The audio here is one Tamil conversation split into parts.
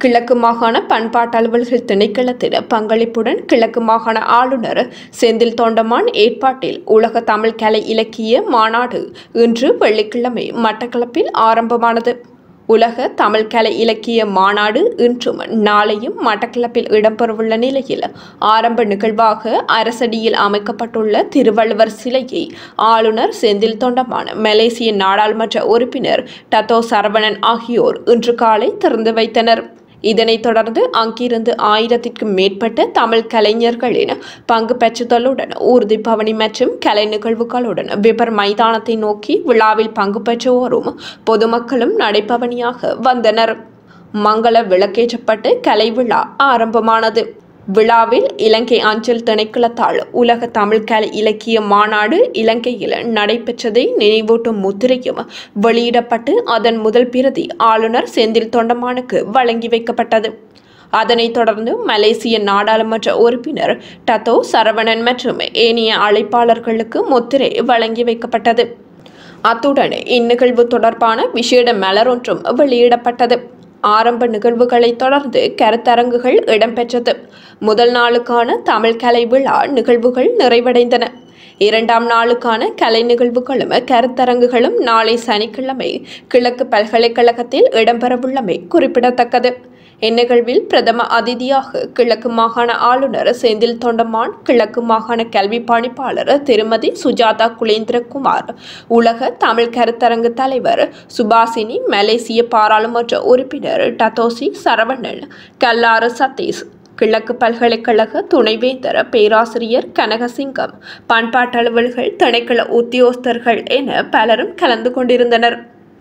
கிழக்கு மாகாண பண்பாட்டு அலுவல்கள் திணைக்களத்தின் பங்களிப்புடன் கிழக்கு மாகாண ஆளுநர் செந்தில் தொண்டமான் ஏற்பாட்டில் உலக தமிழ் கலை இலக்கிய மாநாடு இன்று வெள்ளிக்கிழமை மட்டக்களப்பில் ஆரம்பமானது உலக தமிழ் கலை இலக்கிய மாநாடு இன்றும் நாளையும் மட்டக்களப்பில் இடம்பெறவுள்ள நிலையில் ஆரம்ப நிகழ்வாக அரசடியில் அமைக்கப்பட்டுள்ள திருவள்ளுவர் சிலையை ஆளுநர் செந்தில் தொண்டமான் மலேசிய நாடாளுமன்ற உறுப்பினர் டத்தோ சரவணன் ஆகியோர் இன்று காலை திறந்து வைத்தனர் இதனைத் தொடர்ந்து அங்கிருந்து ஆயிரத்திற்கும் மேற்பட்ட தமிழ் கலைஞர்களின் பங்கு பெற்றுதலுடன் ஊர்தி பவனி மற்றும் கலை நிகழ்வுகளுடன் விபர் மைதானத்தை நோக்கி விழாவில் பங்கு பெற்று வரும் பொதுமக்களும் நடைபவனியாக வந்தனர் மங்கள விளக்கேற்றப்பட்டு கலை விழா ஆரம்பமானது விழாவில் இலங்கை அஞ்சல் திணைக்களத்தால் உலக தமிழ் கலை இலக்கிய மாநாடு இலங்கையில் நடைபெற்றதை நினைவூட்டும் முத்திரையும் வெளியிடப்பட்டு அதன் முதல் பிரதி ஆளுநர் செந்தில் தொண்டமானுக்கு வழங்கி வைக்கப்பட்டது அதனைத் தொடர்ந்து மலேசிய நாடாளுமன்ற உறுப்பினர் டத்தோ சரவணன் மற்றும் ஏனைய அழைப்பாளர்களுக்கு முத்திரை வழங்கி வைக்கப்பட்டது அத்துடன் இந்நிகழ்வு தொடர்பான விசேட மலர் ஒன்றும் வெளியிடப்பட்டது ஆரம்ப நிகழ்வுகளைத் தொடர்ந்து கருத்தரங்குகள் இடம்பெற்றது முதல் நாளுக்கான தமிழ் கலை விழா நிகழ்வுகள் நிறைவடைந்தன இரண்டாம் நாளுக்கான கலை நிகழ்வுகளும் கருத்தரங்குகளும் நாளை சனிக்கிழமை கிழக்கு பல்கலைக்கழகத்தில் இடம்பெறவுள்ளமை குறிப்பிடத்தக்கது இந்நிகழ்வில் பிரதம அதிதியாக கிழக்கு மாகாண ஆளுநர் செந்தில் தொண்டமான் கிழக்கு மாகாண கல்வி பணிப்பாளர் திருமதி சுஜாதா குலேந்திரகுமார் உலக தமிழ் கருத்தரங்கு தலைவர் சுபாசினி மலேசிய பாராளுமன்ற உறுப்பினர் டத்தோசி சரவணன் கல்லாறு சதீஷ் கிழக்கு பல்கலைக்கழக துணைவேந்தர் பேராசிரியர் கனகசிங்கம் பண்பாட்டு அலுவல்கள் திணைக்கள உத்தியோகஸ்தர்கள் என பலரும் கலந்து கொண்டிருந்தனர்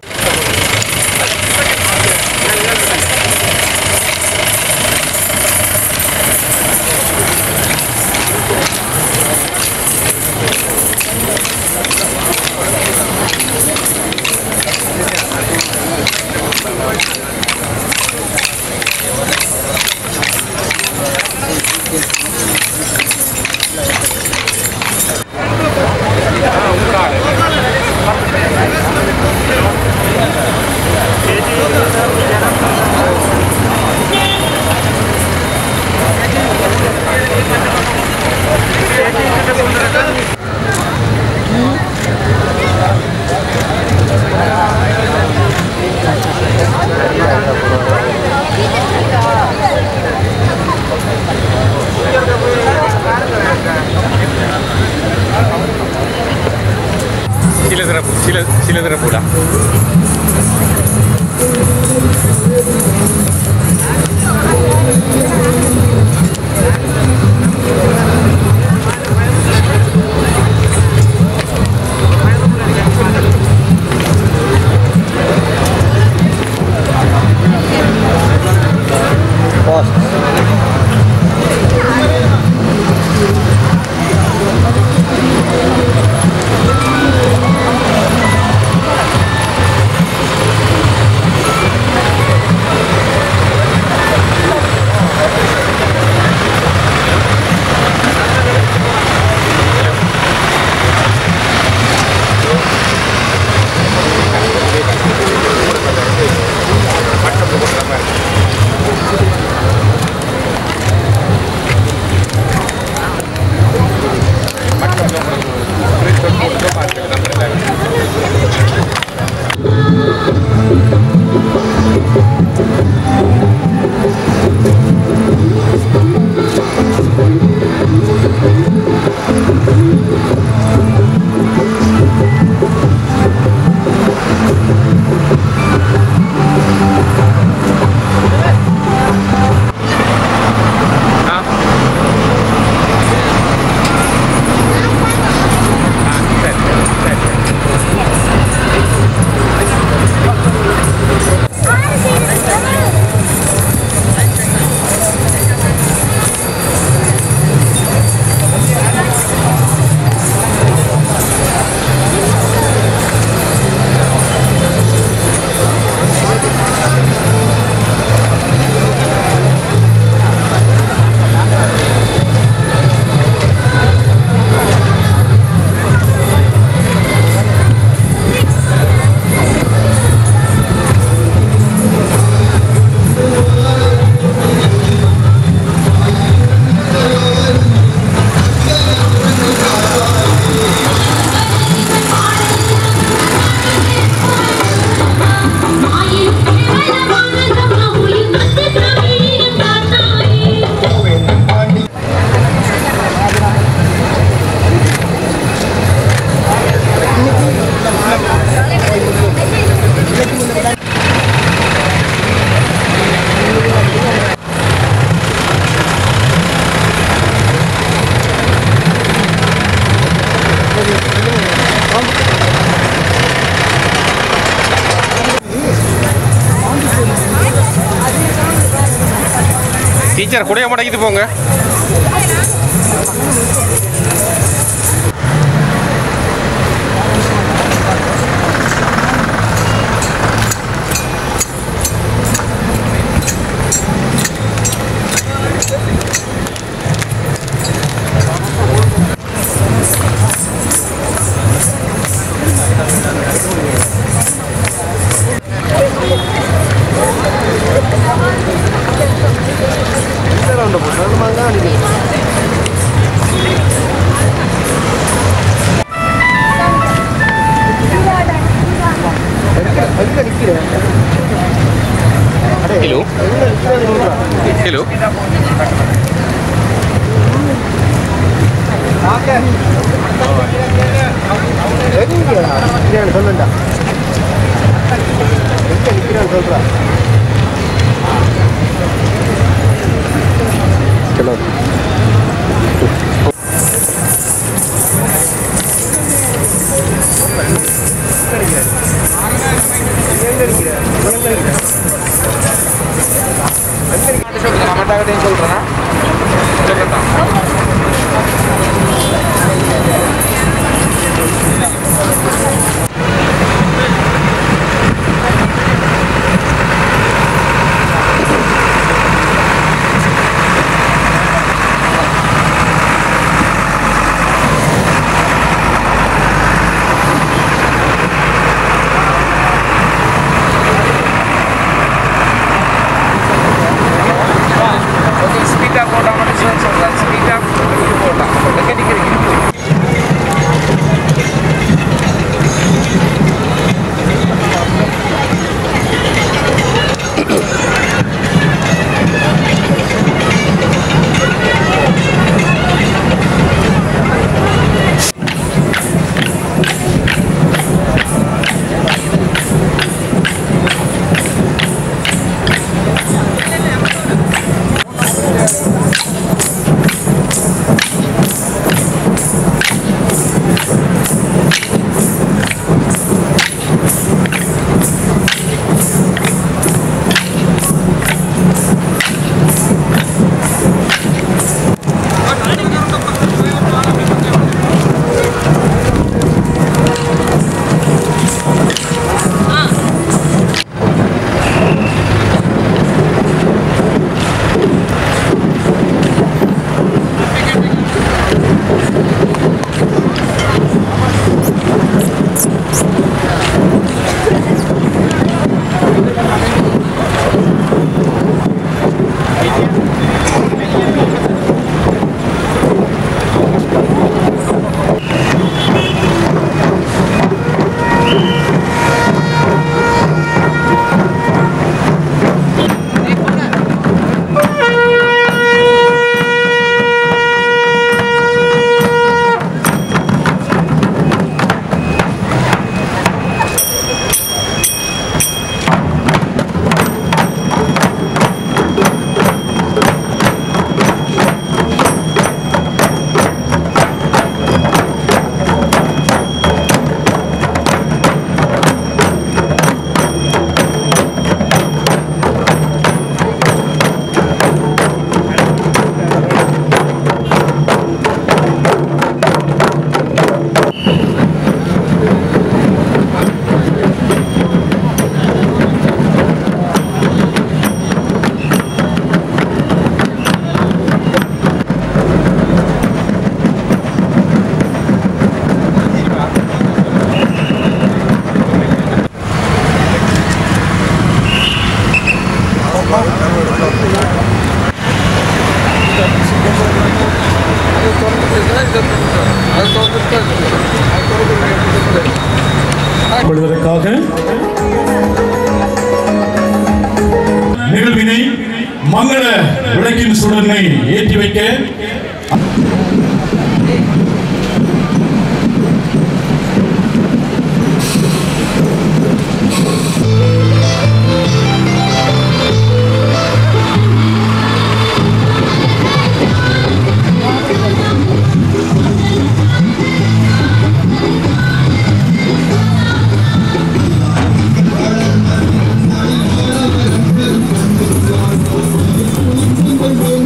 Sila Tera Sila Sila Tera Pula. Teacher குடைய முடக்கிட்டு போங்க கிலோ கிலோ சொல்லுண்டா எங்க நிக்கிறான்னு சொல்றா கிலோ சொல்றேன் ஸ்பீடாக போட்டால் மட்டும் சொல்கிறேன் ஸ்பீடாக போடலாம் மெக்கானிக்கல் கொள்வதற்காக நிகழ்வினை மங்கள விளக்கின் சுடனை ஏற்றி வைக்க Thank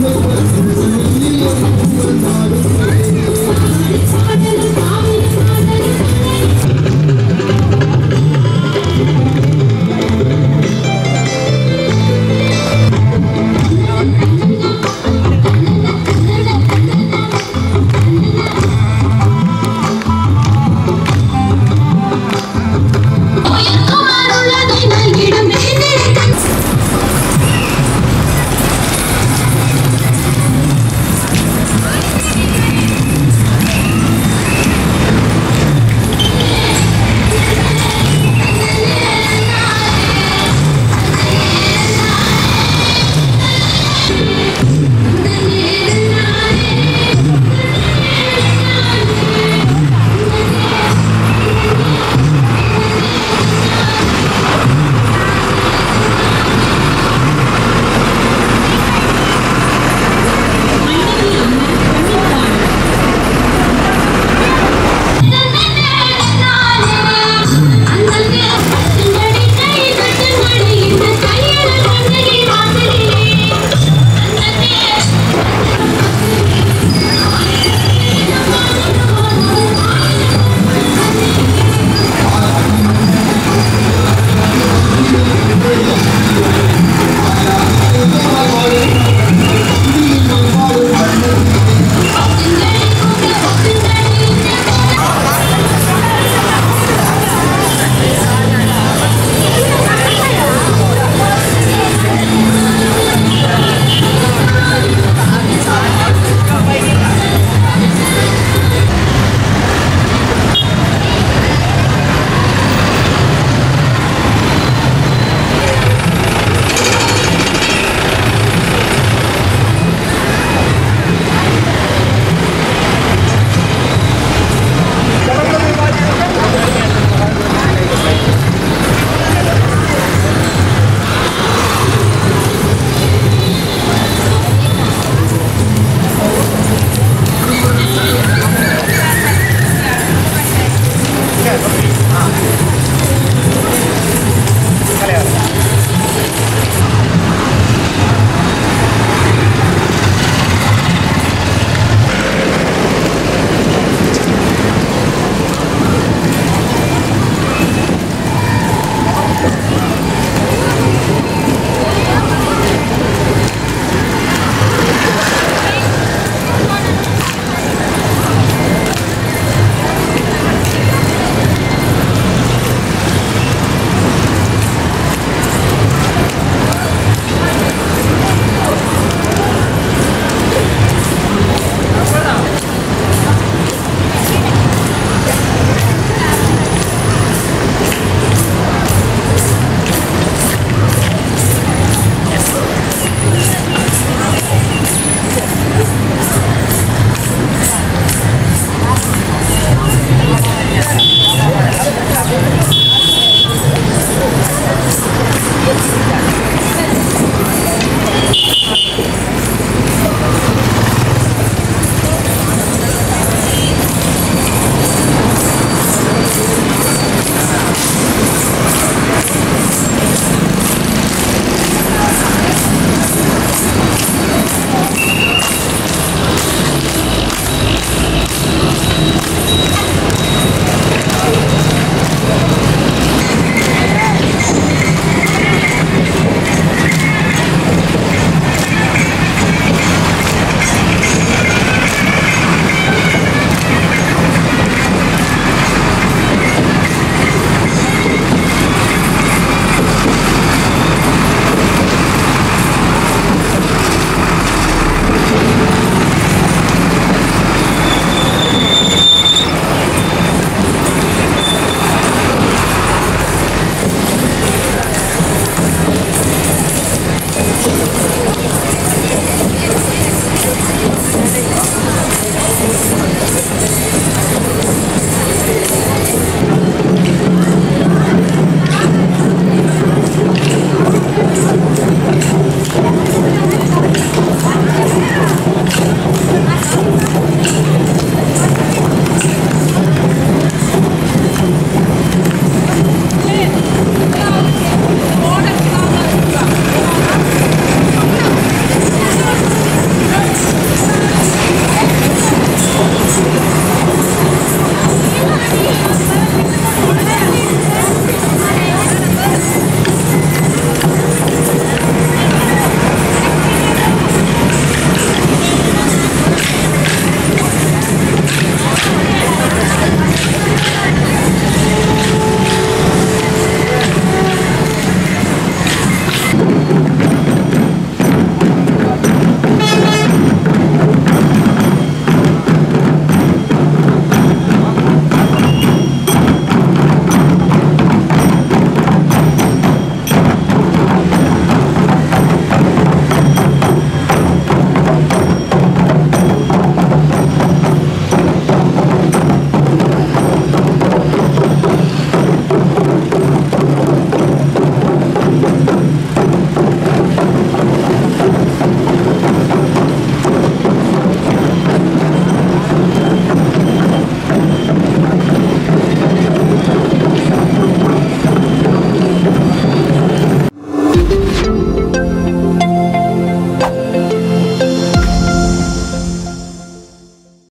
போங்க